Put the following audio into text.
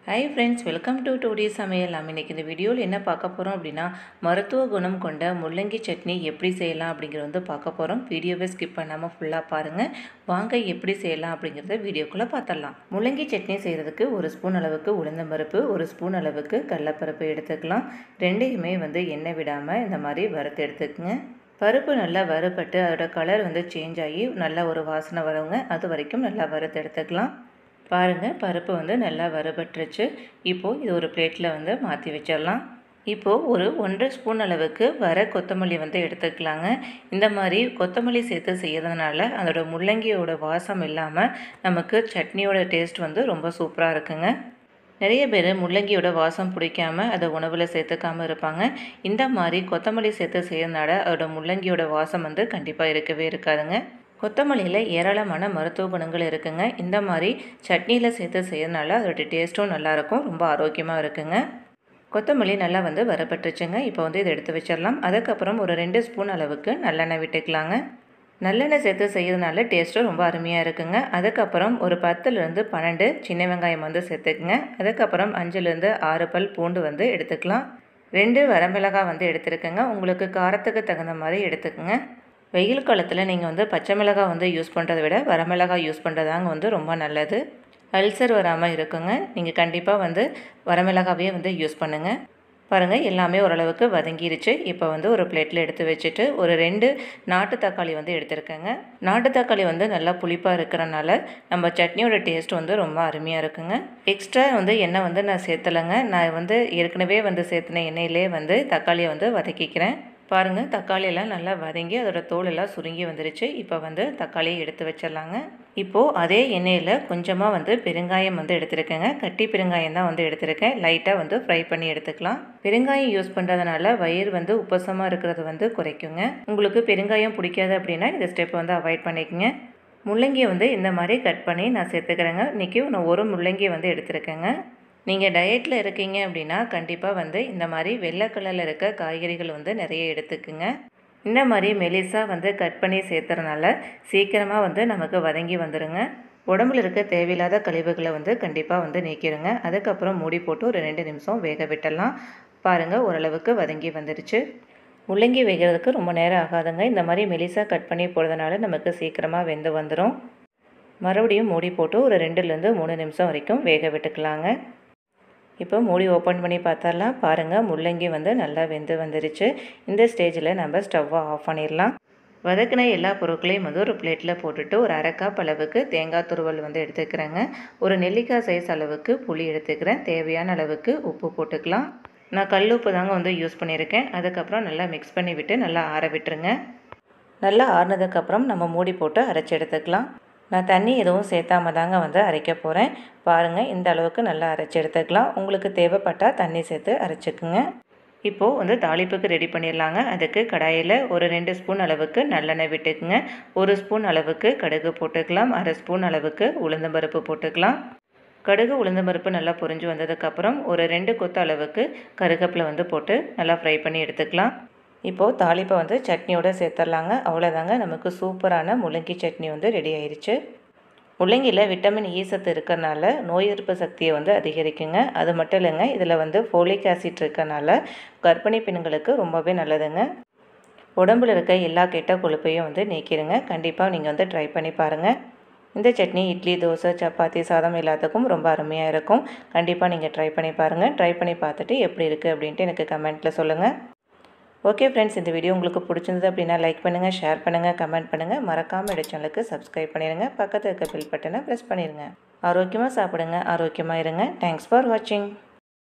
hi friends welcome to டூடி சமையல் நம்ம இன்றைக்கி இந்த வீடியோவில் என்ன பார்க்க போகிறோம் அப்படின்னா மருத்துவ குணம் கொண்ட முள்ளங்கி சட்னி எப்படி செய்யலாம் அப்படிங்கிறத வந்து பார்க்க போகிறோம் வீடியோவை ஸ்கிப் பண்ணாமல் ஃபுல்லாக பாருங்கள் வாங்க எப்படி செய்யலாம் அப்படிங்கிறத வீடியோக்குள்ளே பார்த்துடலாம் முள்ளங்கி சட்னி செய்கிறதுக்கு ஒரு ஸ்பூன் அளவுக்கு உளுந்தம்பருப்பு ஒரு ஸ்பூன் அளவுக்கு கடலப்பருப்பு எடுத்துக்கலாம் ரெண்டையுமே வந்து எண்ணெய் விடாமல் இந்த மாதிரி வறுத்து எடுத்துக்கங்க பருப்பு நல்லா வறுபட்டு அதோட கலர் வந்து சேஞ்ச் ஆகி நல்ல ஒரு வாசனை வருங்க அது வரைக்கும் நல்லா வறுத்து எடுத்துக்கலாம் பாருங்கள் பருப்பு வந்து நல்லா வறுபட்டுருச்சு இப்போது இது ஒரு பிளேட்டில் வந்து மாற்றி வச்சிடலாம் இப்போது ஒரு ஒன்றரை ஸ்பூன் அளவுக்கு வர கொத்தமல்லி வந்து எடுத்துக்கலாங்க இந்த மாதிரி கொத்தமல்லி சேர்த்து செய்யறதுனால அதோட முள்ளங்கியோட வாசம் இல்லாமல் நமக்கு சட்னியோட டேஸ்ட் வந்து ரொம்ப சூப்பராக இருக்குங்க நிறைய பேர் முள்ளங்கியோட வாசம் பிடிக்காம அதை உணவில் சேர்த்துக்காமல் இருப்பாங்க இந்த மாதிரி கொத்தமல்லி சேர்த்து செய்யறதுனால அதோட முள்ளங்கியோட வாசம் வந்து கண்டிப்பாக இருக்கவே இருக்காதுங்க கொத்தமல்லியில் ஏராளமான மருத்துவ குணங்கள் இருக்குங்க இந்த மாதிரி சட்னியில் சேர்த்து செய்யறதுனால அதோட டேஸ்ட்டும் நல்லாயிருக்கும் ரொம்ப ஆரோக்கியமாக இருக்குங்க கொத்தமல்லி நல்லா வந்து வரப்பட்டுருச்சுங்க இப்போ வந்து இதை எடுத்து வச்சிடலாம் அதுக்கப்புறம் ஒரு ரெண்டு ஸ்பூன் அளவுக்கு நல்லெண்ணெய் விட்டுக்கலாங்க நல்லெண்ணெய் சேர்த்து செய்யறதுனால டேஸ்ட்டும் ரொம்ப அருமையாக இருக்குங்க அதுக்கப்புறம் ஒரு பத்துலேருந்து பன்னெண்டு சின்ன வெங்காயம் வந்து சேர்த்துக்குங்க அதுக்கப்புறம் அஞ்சுலேருந்து ஆறு பல் பூண்டு வந்து எடுத்துக்கலாம் ரெண்டு வரமிளகாய் வந்து எடுத்துருக்கேங்க உங்களுக்கு காரத்துக்கு தகுந்த மாதிரி எடுத்துக்கோங்க வெயில் காலத்தில் நீங்கள் வந்து பச்சை மிளகாய் வந்து யூஸ் பண்ணுறதை விட வரமிளகாய் யூஸ் பண்ணுறதாங்க வந்து ரொம்ப நல்லது அல்சர் வராமல் இருக்குங்க நீங்கள் கண்டிப்பாக வந்து வரமிளகாவே வந்து யூஸ் பண்ணுங்கள் பாருங்கள் எல்லாமே ஓரளவுக்கு வதங்கிருச்சு இப்போ வந்து ஒரு பிளேட்டில் எடுத்து வச்சுட்டு ஒரு ரெண்டு நாட்டு தக்காளி வந்து எடுத்துருக்கேங்க நாட்டு தக்காளி வந்து நல்லா புளிப்பாக இருக்கிறனால நம்ம சட்னியோட டேஸ்ட் வந்து ரொம்ப அருமையாக இருக்குங்க எக்ஸ்ட்ரா வந்து எண்ணெய் வந்து நான் சேர்த்தலைங்க நான் வந்து ஏற்கனவே வந்து சேர்த்துன எண்ணெயிலே வந்து தக்காளியை வந்து வதக்கிக்கிறேன் பாருங்கள் தக்காளியெல்லாம் நல்லா வதங்கி அதோட தோல் எல்லாம் சுருங்கி வந்துருச்சு இப்போ வந்து தக்காளியை எடுத்து வச்சிடலாங்க இப்போது அதே எண்ணெயில் கொஞ்சமாக வந்து பெருங்காயம் வந்து எடுத்துருக்கேங்க கட்டி பெருங்காயம் தான் வந்து எடுத்திருக்கேன் லைட்டாக வந்து ஃப்ரை பண்ணி எடுத்துக்கலாம் பெருங்காயம் யூஸ் பண்ணுறதுனால வயிறு வந்து உப்பசமாக இருக்கிறது வந்து குறைக்குங்க உங்களுக்கு பெருங்காயம் பிடிக்காது அப்படின்னா இந்த ஸ்டெப் வந்து அவாய்ட் பண்ணிக்கோங்க முள்ளங்கியை வந்து இந்த மாதிரி கட் பண்ணி நான் சேர்த்துக்கிறேங்க இன்றைக்கி நான் ஒரு முள்ளங்கியை வந்து எடுத்திருக்கேங்க நீங்கள் டயட்டில் இருக்கீங்க அப்படின்னா கண்டிப்பாக வந்து இந்த மாதிரி வெள்ளை கலரில் இருக்க காய்கறிகள் வந்து நிறைய எடுத்துக்குங்க இந்த மாதிரி மெலிசாக வந்து கட் பண்ணி சேர்த்துறனால சீக்கிரமாக வந்து நமக்கு வதங்கி வந்துடுங்க உடம்புல இருக்க தேவையில்லாத கழிவுகளை வந்து கண்டிப்பாக வந்து நீக்கிடுங்க அதுக்கப்புறம் மூடி போட்டு ஒரு ரெண்டு நிமிஷம் வேக விட்டலாம் பாருங்கள் ஓரளவுக்கு வதங்கி வந்துடுச்சு முள்ளங்கி வேகிறதுக்கு ரொம்ப நேரம் ஆகாதுங்க இந்த மாதிரி மெலிசாக கட் பண்ணி போடுறதுனால நமக்கு சீக்கிரமாக வெந்து வந்துடும் மறுபடியும் மூடி போட்டு ஒரு ரெண்டுலேருந்து மூணு நிமிஷம் வரைக்கும் வேக விட்டுக்கலாங்க இப்போ மூடி ஓப்பன் பண்ணி பார்த்தரலாம் பாருங்கள் முள்ளங்கி வந்து நல்லா வெந்து வந்துருச்சு இந்த ஸ்டேஜில் நம்ம ஸ்டவ்வை ஆஃப் பண்ணிடலாம் வதக்கின எல்லா பொருட்களையும் வந்து ஒரு பிளேட்டில் போட்டுட்டு ஒரு அரை கப் அளவுக்கு தேங்காய் துருவல் வந்து எடுத்துக்கிறேங்க ஒரு நெல்லிக்காய் சைஸ் அளவுக்கு புளி எடுத்துக்கிறேன் தேவையான அளவுக்கு உப்பு போட்டுக்கலாம் நான் கல் உப்பு தாங்க வந்து யூஸ் பண்ணியிருக்கேன் அதுக்கப்புறம் நல்லா மிக்ஸ் பண்ணி விட்டு நல்லா ஆற விட்டுருங்க நல்லா ஆறுனதுக்கப்புறம் நம்ம மூடி போட்டு அரைச்சி எடுத்துக்கலாம் நான் தண்ணி எதுவும் சேர்த்தாம தாங்க வந்து அரைக்க போகிறேன் பாருங்கள் இந்த அளவுக்கு நல்லா அரைச்சி எடுத்துக்கலாம் உங்களுக்கு தேவைப்பட்டால் தண்ணி சேர்த்து அரைச்சிக்குங்க இப்போது வந்து தாளிப்புக்கு ரெடி பண்ணிடலாங்க அதுக்கு கடாயில் ஒரு ரெண்டு ஸ்பூன் அளவுக்கு நல்லெண்ணெய் விட்டுக்குங்க ஒரு ஸ்பூன் அளவுக்கு கடுகு போட்டுக்கலாம் அரை ஸ்பூன் அளவுக்கு உளுந்தம்பருப்பு போட்டுக்கலாம் கடுகு உளுந்தம்பருப்பு நல்லா பொரிஞ்சு வந்ததுக்கப்புறம் ஒரு ரெண்டு கொத்து அளவுக்கு கருகப்பில் வந்து போட்டு நல்லா ஃப்ரை பண்ணி எடுத்துக்கலாம் இப்போது தாளிப்பை வந்து சட்னியோடு சேர்த்துடலாங்க அவ்வளோதாங்க நமக்கு சூப்பரான முள்ளங்கி சட்னி வந்து ரெடி ஆயிடுச்சு முள்ளங்கியில் விட்டமின் இ சத்து இருக்கிறனால நோய் எதிர்ப்பு சக்தியை வந்து அதிகரிக்குங்க அது மட்டும் இல்லைங்க இதில் வந்து ஃபோலிக் ஆசிட் இருக்கனால கர்ப்பிணி பெண்களுக்கு ரொம்பவே நல்லதுங்க உடம்புல இருக்க எல்லா கெட்ட கொழுப்பையும் வந்து நீக்கிடுங்க கண்டிப்பாக நீங்கள் வந்து ட்ரை பண்ணி பாருங்கள் இந்த சட்னி இட்லி தோசை சப்பாத்தி சாதம் எல்லாத்துக்கும் ரொம்ப அருமையாக இருக்கும் கண்டிப்பாக நீங்கள் ட்ரை பண்ணி பாருங்கள் ட்ரை பண்ணி பார்த்துட்டு எப்படி இருக்குது அப்படின்ட்டு எனக்கு கமெண்ட்டில் சொல்லுங்கள் ஓகே ஃப்ரெண்ட்ஸ் இந்த வீடியோ உங்களுக்கு பிடிச்சிருந்தது அப்படின்னா லைக் பண்ணுங்கள் ஷேர் பண்ணுங்கள் கமெண்ட் பண்ணுங்கள் மறக்காமல் எடு சேனலுக்கு சப்ஸ்கிரைப் பண்ணிடுங்க பக்கத்தில் இருக்க பில் பட்டனை ப்ரெஸ் பண்ணிடுங்க ஆரோக்கியமாக சாப்பிடுங்க ஆரோக்கியமாக இருங்க தேங்க்ஸ் ஃபார் வாட்சிங்